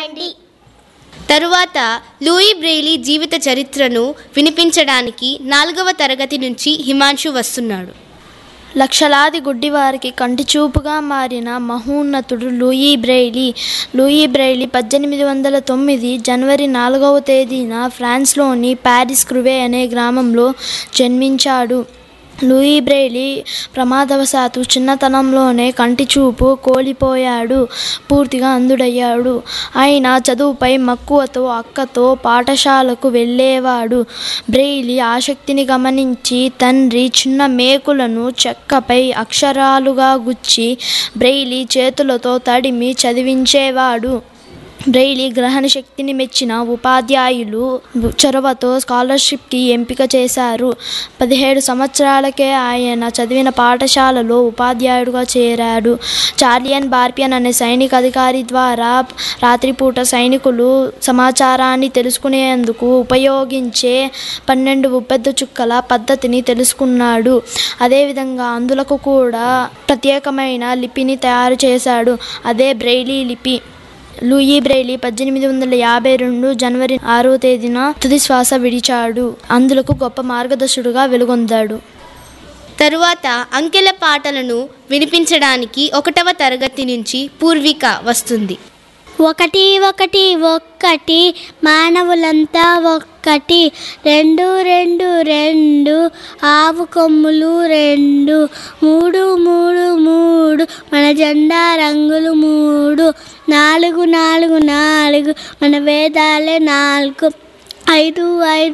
వినండి తరువాత Louis Braille జీవిత చరిత్రను వినిపించడానికి నాలుగవ తరగతి నుంచి హిమాంశు వస్తున్నాడు లక్షలాది గుడ్డివారికి కంటి చూపుగా మారిన మహోన్నతుడు లూయి బ్రెయిలీ లూయి బ్రెయిలీ పద్దెనిమిది వందల తొమ్మిది జనవరి నాలుగవ తేదీన ఫ్రాన్స్లోని ప్యారిస్ క్రువే అనే గ్రామంలో జన్మించాడు లూయి బ్రెయిలీ ప్రమాదవశాత్తు చిన్నతనంలోనే కంటి చూపు కోల్పోయాడు పూర్తిగా అందుడయ్యాడు ఆయన చదువుపై మక్కువతో అక్కతో పాఠశాలకు వెళ్ళేవాడు బ్రెయిలీ ఆసక్తిని గమనించి తండ్రి చిన్న మేకులను చెక్కపై అక్షరాలుగా గుచ్చి బ్రెయిలీ చేతులతో తడిమి చదివించేవాడు బ్రెయిలీ గ్రహణ శక్తిని మెచ్చిన ఉపాధ్యాయులు చొరవతో స్కాలర్షిప్కి ఎంపిక చేశారు పదిహేడు సంవత్సరాలకే ఆయన చదివిన పాఠశాలలో ఉపాధ్యాయుడుగా చేరాడు చార్లియన్ బార్పియన్ అనే సైనిక అధికారి ద్వారా రాత్రిపూట సైనికులు సమాచారాన్ని తెలుసుకునేందుకు ఉపయోగించే పన్నెండు ఉపెద్ద చుక్కల పద్ధతిని తెలుసుకున్నాడు అదేవిధంగా అందులకు కూడా ప్రత్యేకమైన లిపిని తయారు చేశాడు అదే బ్రెయిలీ లిపి లూయి బ్రెయిలీ పద్దెనిమిది వందల యాభై రెండు జనవరి ఆరో తేదీన తుది శ్వాస విడిచాడు అందులకు గొప్ప మార్గదర్శుడుగా వెలుగొందాడు తరువాత అంకెల పాటలను వినిపించడానికి ఒకటవ తరగతి నుంచి పూర్విక వస్తుంది ఒకటి ఒకటి ఒక్కటి మానవులంతా ఒక్కటి రెండు రెండు రెండు ఆవు కొమ్ములు రెండు మూడు మూడు మూడు మన జెండా రంగులు మూడు నాలుగు నాలుగు నాలుగు మన వేదాలే నాలుగు ఐదు ఐదు